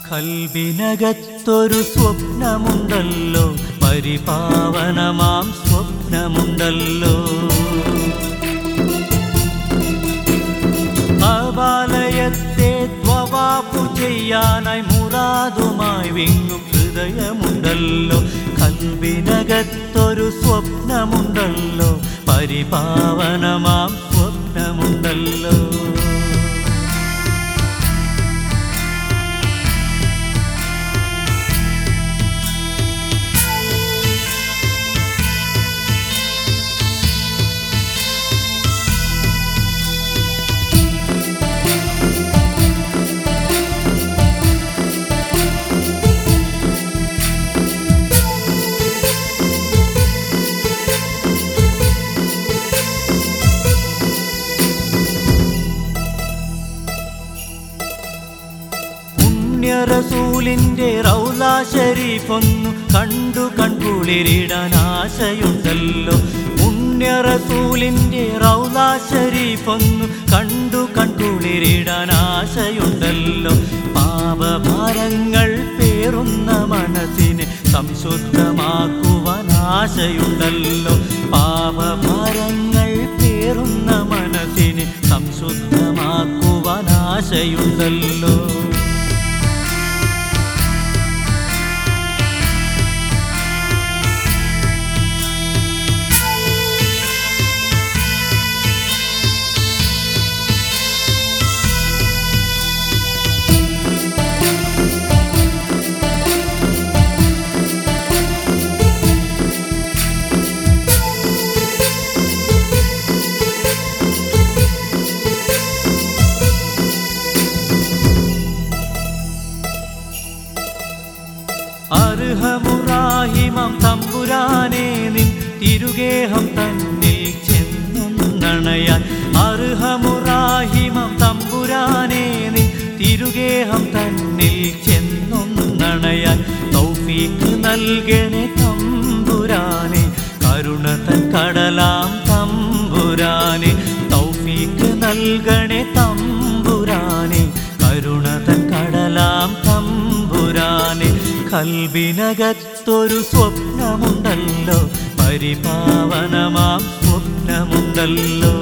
കൽബിനകത്തൊരു സ്വപ്നമുണ്ടല്ലോ പരിപാവനമാം സ്വപ്നമുണ്ടല്ലോ അപാലയത്തെ ത്വവാപ്പു ചെയ്യാനായി മുറാതുമായി വിങ്ങും ഹൃദയമുണ്ടല്ലോ കൽബിനകത്തൊരു സ്വപ്നമുണ്ടല്ലോ പരിപാവനമാം സ്വപ്നമുണ്ടല്ലോ പുണ്യറസൂലിന്റെ റൗലാ ഷരീഫൊന്നു കണ്ടു കൺകുളിരിടാൻ ആശയുണ്ടല്ലോ പുണ്യറസൂലിന്റെ റൗലാ ഷരീഫൊന്നു കണ്ടു കൺകുളിരിടാൻ ആശയുണ്ടല്ലോ പാപഭാരങ്ങൾ പേറുന്ന മനസ്സിനെ സംശുദ്ധമാക്കുവാൻ ആശയുണ്ടല്ലോ പാപഭാരങ്ങൾ പേറുന്ന മനസ്സിനെ സംശുദ്ധമാക്കുവാൻ ആശയുണ്ടല്ലോ അർഹമുറാഹിമം തമ്പുരാനെ നിൻ തിരുഗേഹം തന്നിൽ ചെന്നണയാൻ അർഹമുറാഹിമം തമ്പുരാനെ നിൻ തിരുഗേഹം തന്നിൽ ചെന്നൊന്നണയാൻ തൗഫീക്ക് നൽകണേ തമ്പുരാനെ കരുണ തൻ കടലാം തമ്പുരാനെ തൗഫീക്ക് നൽകണേ തമ്പുരാനെ കരുണ തൻ കടലാം തമ്പുരാനെ കൽബിനകത്തൊരു സ്വപ്നമുണ്ടല്ലോ പരിപാവനമാം സ്വപ്നമുണ്ടല്ലോ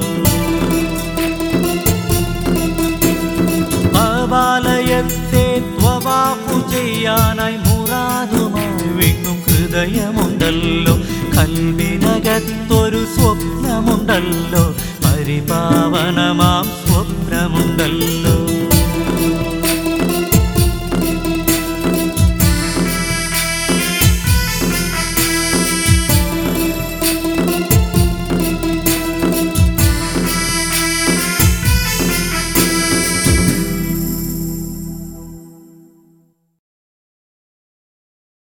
അപാലയത്തെ ത്വവാഫു ചെയ്യാനായി മുറാതുമായി വിങ്ങും ഹൃദയമുണ്ടല്ലോ കൽബിനകത്തൊരു സ്വപ്നമുണ്ടല്ലോ പരിപാവനമാം സ്വപ്നമുണ്ടല്ലോ